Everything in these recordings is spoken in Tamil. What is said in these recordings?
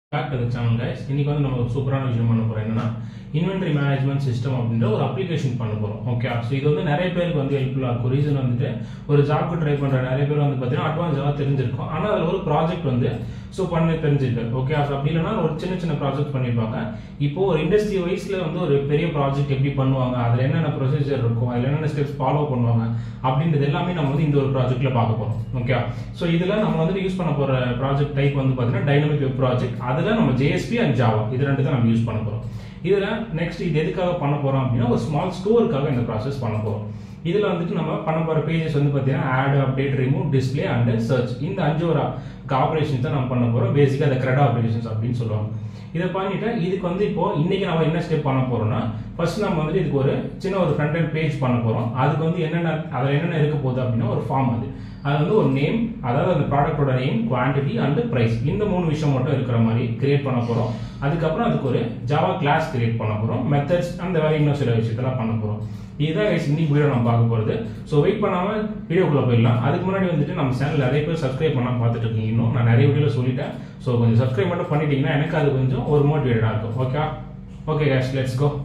பேக் டு சேனல் கைஸ் இன்னைக்கு வந்து நம்ம ஒரு சூப்பரான விஷயம் பண்ண போறோம் என்னன்னா இன்வென்டரி மேனேஜ்மெண்ட் சிஸ்டம் அப்படின்ற ஒரு அப்ளிகேஷன் பண்ண போறோம் ஓகே ஸோ இது வந்து நிறைய பேருக்கு வந்து ஹெல்ப்ஃபுல்லாக இருக்கும் ரீசன் வந்துட்டு ஒரு ஜாப்க்கு ட்ரை பண்ற நிறைய பேர் வந்து பார்த்தீங்கன்னா அட்வான்ஸாக தெரிஞ்சிருக்கும் ஆனால் அதில் ஒரு ப்ராஜெக்ட் வந்து ஸோ பண்ணி தெரிஞ்சிருக்கு ஓகே ஸோ அப்படி இல்லைன்னா ஒரு சின்ன சின்ன ப்ராஜெக்ட் பண்ணியிருப்பாங்க இப்போ ஒரு இண்டஸ்ட்ரி வைஸ்ல வந்து ஒரு பெரிய ப்ராஜெக்ட் எப்படி பண்ணுவாங்க அதில் என்னென்ன ப்ரொசீஜர் இருக்கும் அதில் என்னென்ன ஸ்டெப்ஸ் ஃபாலோ பண்ணுவாங்க அப்படின்றது எல்லாமே நம்ம வந்து இந்த ஒரு ப்ராஜெக்ட்ல பார்க்க போறோம் ஓகே ஸோ இதில் நம்ம வந்து யூஸ் பண்ண போற ப்ராஜெக்ட் டைப் வந்து பார்த்தீங்கன்னா டைனமிக் வெப் ப்ராஜெக்ட் அதில் நம்ம ஜேஎஸ்பி அண்ட் ஜாவா இது ரெண்டு தான் நம்ம யூஸ் பண்ண போறோம் இதில் நெக்ஸ்ட் இது எதுக்காக பண்ண போறோம் அப்படின்னா ஒரு ஸ்மால் ஸ்டோருக்காக இந்த ப்ராசஸ் பண்ண போறோம் இதில் வந்துட்டு நம்ம பண்ண போகிற பேஜஸ் வந்து பார்த்தீங்கன்னா add update remove display and search இந்த அஞ்சு ஒரு ஆப்ரேஷன்ஸ் தான் நம்ம பண்ண போகிறோம் பேசிக்காக அந்த கிரெட் ஆப்ரேஷன்ஸ் அப்படின்னு சொல்லுவாங்க இதை பண்ணிட்டு இதுக்கு வந்து இப்போ இன்னைக்கு நம்ம என்ன ஸ்டெப் பண்ண போறோம்னா ஃபர்ஸ்ட் நம்ம வந்து இதுக்கு ஒரு சின்ன ஒரு ஃப்ரண்ட் அண்ட் பேஜ் பண்ண போறோம் அதுக்கு வந்து என்னென்ன அதில் என்னென்ன இருக்க போகுது அப்படின்னா ஒரு ஃபார்ம் அது அது வந்து ஒரு நேம் அதாவது அந்த ப்ராடக்டோட நேம் குவான்டிட்டி அண்ட் பிரைஸ் இந்த மூணு விஷயம் மட்டும் இருக்கிற மாதிரி கிரியேட் பண்ண போறோம் அதுக்கப்புறம் அதுக்கு ஒரு ஜாவா கிளாஸ் கிரியேட் பண்ண போறோம் மெத்தட்ஸ் அந்த வேற இன்னும் சில விஷயத்தெல்லாம் பண்ண போறோம் இதுதான் guys இன்னைக்கு வீடியோ நம்ம பார்க்க போறது ஸோ வெயிட் பண்ணாம வீடியோக்குள்ள போயிடலாம் அதுக்கு முன்னாடி வந்துட்டு நம்ம சேனல் நிறைய பேர் சப்ஸ்கிரைப் பண்ணாம பார்த்துட்டு இருக்கீங்க இன்னும் நான் நிறைய வீடியோல சொல்லிட்டேன் ஸோ கொஞ்சம் சப்ஸ்கிரைப் மட்டும் பண்ணிட்டீங்கன்னா எனக்கு அது கொஞ்சம் ஒரு மோட்டிவேட்டடா இருக்கும் okay okay cash let's go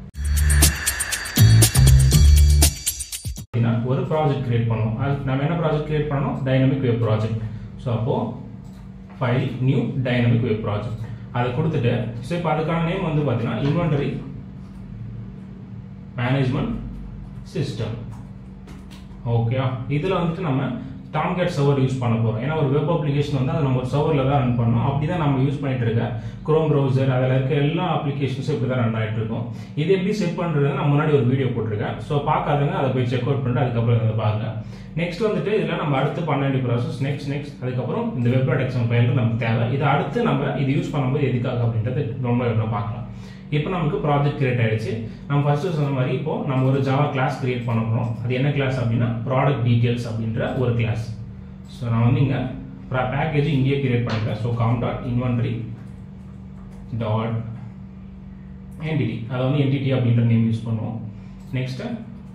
அப்படின்னா ஒரு ப்ராஜெக்ட் கிரியேட் பண்ணோம் அது நம்ம என்ன ப்ராஜெக்ட் கிரியேட் பண்ணோம் டைனமிக் வெப் ப்ராஜெக்ட் ஸோ அப்போ file new dynamic web project அதை கொடுத்துட்டு ஸோ இப்போ அதுக்கான நேம் வந்து பார்த்தீங்கன்னா இன்வென்டரி மேனேஜ்மெண்ட் சிஸ்டம் ஓகே இதில் வந்துட்டு நம்ம டாம்கேட் சர்வர் யூஸ் பண்ண போகிறோம் ஏன்னா ஒரு வெப் அப்ளிகேஷன் வந்து அதை நம்ம ஒரு சர்வரில் தான் ரன் பண்ணோம் அப்படி தான் நம்ம யூஸ் பண்ணிட்டு இருக்க குரோம் ப்ரௌசர் அதில் இருக்க எல்லா அப்ளிகேஷன்ஸும் இப்படி தான் ரன் ஆகிட்டு இருக்கும் இது எப்படி செட் பண்ணுறது நான் முன்னாடி ஒரு வீடியோ போட்டிருக்கேன் ஸோ பார்க்காதங்க அதை போய் செக் அவுட் பண்ணிட்டு அதுக்கப்புறம் இதை பாருங்க நெக்ஸ்ட் வந்துட்டு இதில் நம்ம அடுத்து பண்ண வேண்டிய ப்ராசஸ் நெக்ஸ்ட் நெக்ஸ்ட் அதுக்கப்புறம் இந்த வெப் எக்ஸாம் ஃபைல் நமக்கு தேவை இது அடுத்து நம்ம இது யூஸ் பண்ணும்போது எதுக்காக அப்படின்றது ரொம்ப ரொம்ப பார்க்கலாம் இப்போ நமக்கு ப்ராஜெக்ட் கிரியேட் ஆயிடுச்சு நம்ம ஃபர்ஸ்ட் சொன்ன மாதிரி இப்போ நம்ம ஒரு ஜாவா கிளாஸ் கிரியேட் பண்ண போகிறோம் அது என்ன கிளாஸ் அப்படின்னா ப்ராடக்ட் டீடைல்ஸ் அப்படின்ற ஒரு கிளாஸ் ஸோ நான் வந்து இங்கே பேக்கேஜ் இங்கேயே கிரியேட் பண்ணிக்கிறேன் so com dot inventory dot entity அதை வந்து என்டிடி அப்படின்ற நேம் யூஸ் பண்ணுவோம் நெக்ஸ்ட்டு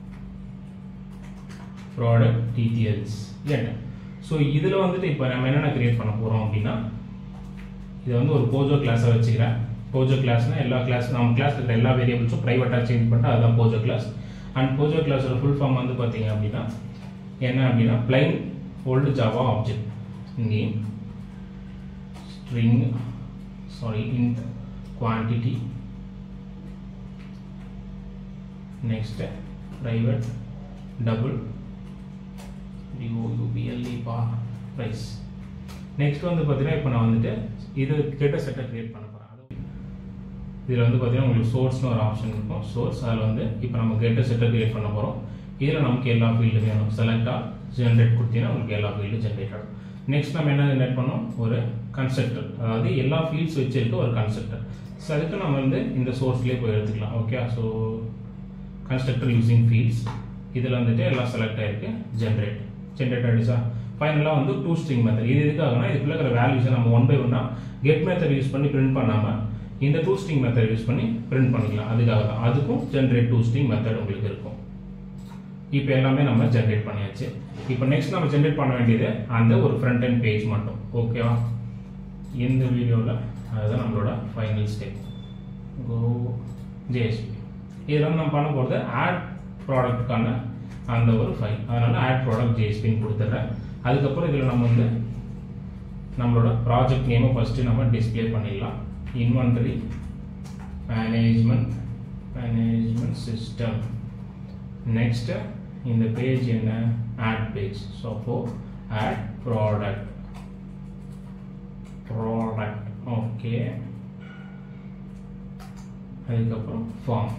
ப்ராடக்ட் டீடைல்ஸ் எட் ஸோ இதில் வந்துட்டு இப்போ நம்ம என்னென்ன கிரியேட் பண்ண போகிறோம் அப்படின்னா இதை வந்து ஒரு போஜோ கிளாஸாக வச்சுக்கிறேன் போஜோ கிளாஸ்னா எல்லா கிளாஸ் நம்ம கிளாஸ் இருக்கிற எல்லா வேரியபிள்ஸும் ப்ரைவேட்டாக சேஞ்ச் பண்ணிட்டு அதுதான் போஜோ கிளாஸ் அண்ட் போஜோ கிளாஸோட ஃபுல் ஃபார்ம் வந்து பார்த்தீங்க அப்படின்னா என்ன அப்படின்னா plain old Java object name string sorry int quantity next private double D O U B L E பா ப்ரைஸ் நெக்ஸ்ட் வந்து பார்த்தீங்கன்னா இப்போ நான் வந்துட்டு இது கிட்ட செட்டை கிரியேட் பண்ண போகிறேன் இதில் வந்து பார்த்தீங்கன்னா உங்களுக்கு சோர்ஸ்னு ஒரு ஆப்ஷன் இருக்கும் சோர்ஸ் அதில் வந்து இப்போ நம்ம கெட்ட செட்டை கிரியேட் பண்ண போகிறோம் இதில் நமக்கு எல்லா ஃபீல்டும் வேணும் செலக்டாக ஜென்ரேட் கொடுத்தீங்கன்னா உங்களுக்கு எல்லா ஃபீல்டும் ஜென்ரேட் ஆகும் நெக்ஸ்ட் நம்ம என்ன ஜென்ரேட் பண்ணோம் ஒரு கன்ஸ்ட்ரக்டர் அதாவது எல்லா ஃபீல்ட்ஸ் வச்சிருக்க ஒரு கன்ஸ்ட்ரக்டர் ஸோ அதுக்கு நம்ம வந்து இந்த சோர்ஸ்லேயே போய் எடுத்துக்கலாம் okay so constructor using fields இதில் வந்துட்டு எல்லாம் செலக்ட் ஆயிருக்கு ஜென்ரேட் ஜென்ரேட் ஆகிடுச்சா ஃபைனலாக வந்து டூ ஸ்ட்ரிங் மெத்தட் இது எதுக்காகனா இதுக்குள்ள இருக்கிற வேல்யூஸை நம்ம ஒன் பை ஒன்னாக கெட் மெத்தட் யூஸ் பண்ணி பிரிண்ட் பண்ணாமல் இந்த டூ ஸ்ட்ரிங் மெத்தட் யூஸ் பண்ணி பிரிண்ட் பண்ணிக்கலாம் அதுக்காக தான் அதுக்கும் ஜென்ரேட் டூ ஸ்ட்ரிங் மெத்தட் உங்களுக்கு இருக்கும் இப்போ எல்லாமே நம்ம ஜென்ரேட் பண்ணியாச்சு இப்போ நெக்ஸ்ட் நம்ம ஜென்ரேட் பண்ண வேண்டியது அந்த ஒரு ஃப்ரண்ட் அண்ட் பேஜ் மட்டும் ஓகேவா இந்த வீடியோவில் அதுதான் நம்மளோட ஃபைனல் ஸ்டெப் கோ ஜேஎஸ்பி இதில் நம்ம பண்ண போகிறது ஆட் ப்ராடக்ட்டுக்கான அந்த ஒரு ஃபைல் அதனால் ஆட் ப்ராடக்ட் ஜேஎஸ்பின்னு கொடுத்துட்றேன் அதுக்கப்புறம் இதில் நம்ம வந்து நம்மளோட ப்ராஜெக்ட் நேமை ஃபஸ்ட்டு நம்ம டிஸ்பிளே பண்ணிடலாம் inventory management management system next இந்த பேஜ் என்ன ஆட் பேஜ் ஸோ அப்போ ஆட் ப்ராடக்ட் ப்ராடக்ட் ஓகே அதுக்கப்புறம் ஃபார்ம்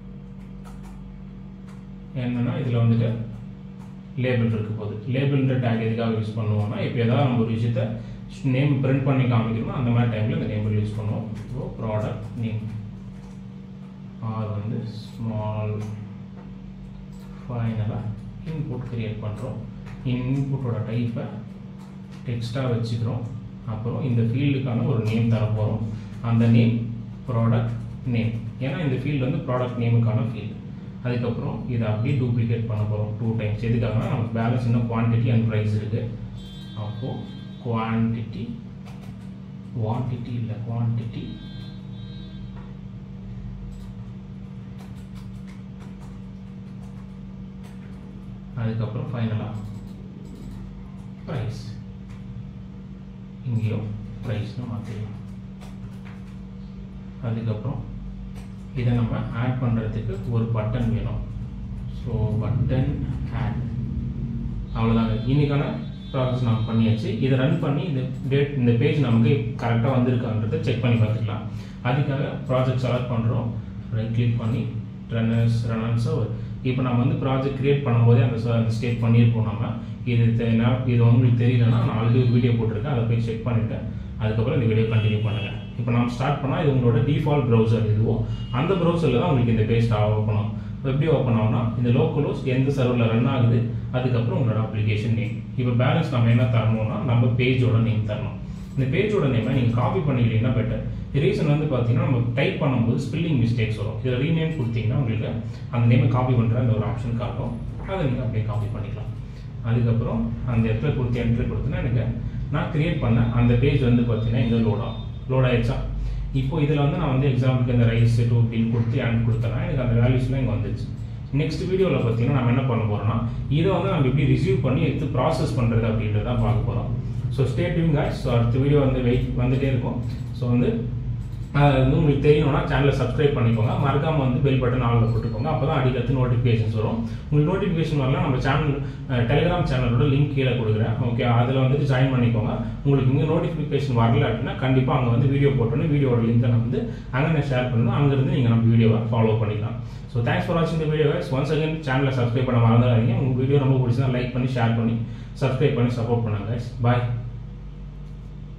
என்னன்னா இதில் வந்துட்டு லேபிள் இருக்க போகுது லேபிள்ன்ற டேக் எதுக்காக யூஸ் பண்ணுவோம்னா இப்போ ஏதாவது நம்ம ஒரு விஷயத்த நேம் பிரிண்ட் பண்ணி காமிக்கணுமோ அந்த மாதிரி டைமில் இந்த நேபிள் யூஸ் பண்ணுவோம் ஸோ ப்ராடக்ட் நேம் ஆர் வந்து ஸ்மால் ஃபைனலாக இன்புட் கிரியேட் பண்ணுறோம் இன்புட்டோட டைப்பை டெக்ஸ்ட்டாக வச்சுக்கிறோம் அப்புறம் இந்த ஃபீல்டுக்கான ஒரு நேம் தர போகிறோம் அந்த நேம் ப்ராடக்ட் நேம் ஏன்னா இந்த ஃபீல்டு வந்து ப்ராடக்ட் நேமுக்கான ஃபீல்டு அதுக்கப்புறம் இதை அப்படியே டூப்ளிகேட் பண்ண போகிறோம் டூ டைம்ஸ் எதுக்காகனா நமக்கு பேலன்ஸ் இன்னும் குவான்டிட்டி அண்ட் ப்ரைஸ் இருக்குது அப்போது குவான்டிட்டி குவான்டிட்டி இல்லை குவான்டிட்டி அதுக்கப்புறம் ஃபைனலாக ப்ரைஸ் இங்கேயும் ப்ரைஸ்னு மாற்றிடலாம் அதுக்கப்புறம் இதை நம்ம ஆட் பண்ணுறதுக்கு ஒரு பட்டன் வேணும் ஸோ பட்டன் ஆட் அவ்வளோதாங்க இன்னைக்கான ப்ராசஸ் நம்ம பண்ணியாச்சு இதை ரன் பண்ணி இந்த டேட் இந்த பேஜ் நமக்கு கரெக்டாக வந்திருக்கான்றதை செக் பண்ணி பார்த்துக்கலாம் அதுக்காக ப்ராஜெக்ட் செலக்ட் பண்ணுறோம் ரைட் கிளிக் பண்ணி ரன்னர்ஸ் ரன்னர்ஸோ இப்போ நம்ம வந்து ப்ராஜெக்ட் கிரியேட் பண்ணும்போதே அந்த ச- அந்த ஸ்டேட் பண்ணியிருப்போம் நம்ம இது தெ- நான் இது உங்களுக்கு தெரியலன்னா நான் ஆல்ரெடி ஒரு வீடியோ போட்டிருக்கேன் அதை போய் செக் பண்ணிவிட்டு அதுக்கப்புறம் இந்த வீடியோ கண்டினியூ பண்ணுங்கள் இப்போ நம்ம ஸ்டார்ட் பண்ணால் இது உங்களோட டிஃபால்ட் ப்ரௌசர் இதுவோ அந்த ப்ரௌசரில் தான் உங்களுக்கு இந்த பேஜ் ஓப்பன் ஆகும் எப்படி ஓப்பன் ஆகும்னா இந்த லோக்கலோஸ் எந்த சர்வரில் ரன் ஆகுது அதுக்கப்புறம் உங்களோட அப்ளிகேஷன் நேம் இப்போ பேலன்ஸ் நம்ம என்ன தரணும்னா நம்ம பேஜோட நேம் தரணும் இந்த பேஜோட நேமை நீங்கள் காப்பி பண்ணிக்கிட்டீங்கன்னா பெட்டர் ரீசன் வந்து பார்த்தீங்கன்னா நம்ம டைப் பண்ணும்போது ஸ்பெல்லிங் மிஸ்டேக்ஸ் வரும் இதில் ரீநேம் கொடுத்தீங்கன்னா உங்களுக்கு அந்த நேமை காப்பி பண்ணுற அந்த ஒரு ஆப்ஷன் காட்டும் அதை நீங்கள் அப்படியே காப்பி பண்ணிக்கலாம் அதுக்கப்புறம் அந்த இடத்துல கொடுத்து என்ட்ரி கொடுத்தீங்கன்னா எனக்கு நான் கிரியேட் பண்ண அந்த பேஜ் வந்து பார்த்தீங்கன்னா இந்த லோட் ஆகும் லோட் ஆயிடுச்சா இப்போ இதில் வந்து நான் வந்து எக்ஸாம்பிளுக்கு இந்த ரைஸ் டூ அப்படின்னு கொடுத்து ஆண்ட் கொடுத்தேன்னா எனக்கு அந்த வேல்யூஸ்லாம் இங்கே வந்துச்சு நெக்ஸ்ட் வீடியோவில் பார்த்தீங்கன்னா நம்ம என்ன பண்ண போகிறோம்னா இதை வந்து நம்ம எப்படி ரிசீவ் பண்ணி எடுத்து ப்ராசஸ் பண்ணுறது அப்படின்றத பார்க்க போகிறோம் so stay tuned guys so அடுத்த வீடியோ வந்து வெயிட் வந்துட்டே இருக்கும் ஸோ வந்து அது வந்து உங்களுக்கு தெரியணும்னா சேனலை சப்ஸ்கிரைப் பண்ணிக்கோங்க மறக்காம வந்து பெல் பட்டன் ஆளில் போட்டுக்கோங்க அப்போ தான் அடிக்கடுத்து நோட்டிஃபிகேஷன்ஸ் வரும் உங்களுக்கு நோட்டிஃபிகேஷன் வரலாம் நம்ம சேனல் டெலிகிராம் சேனலோட லிங்க் கீழே கொடுக்குறேன் ஓகே அதில் வந்துட்டு ஜாயின் பண்ணிக்கோங்க உங்களுக்கு இங்கே நோட்டிஃபிகேஷன் வரல அப்படின்னா கண்டிப்பாக அங்கே வந்து வீடியோ போட்டோன்னு வீடியோட லிங்கை நான் வந்து அங்கே நான் ஷேர் பண்ணணும் அங்கேருந்து நீங்கள் நம்ம வீடியோவை ஃபாலோ பண்ணிக்கலாம் ஸோ தேங்க்ஸ் ஃபார் வாட்சிங் இந்த வீடியோ ஒன்ஸ் அகைன் சேனலை சப்ஸ்கிரைப் பண்ண மறந்துடாதீங்க உங்கள் வீடியோ ரொம்ப பிடிச்சா லைக் பண்ணி ஷேர் பண்ணி சப்ஸ்கிரைப் பண்ணி சப்போர்ட் பண்ணுங்க பாய்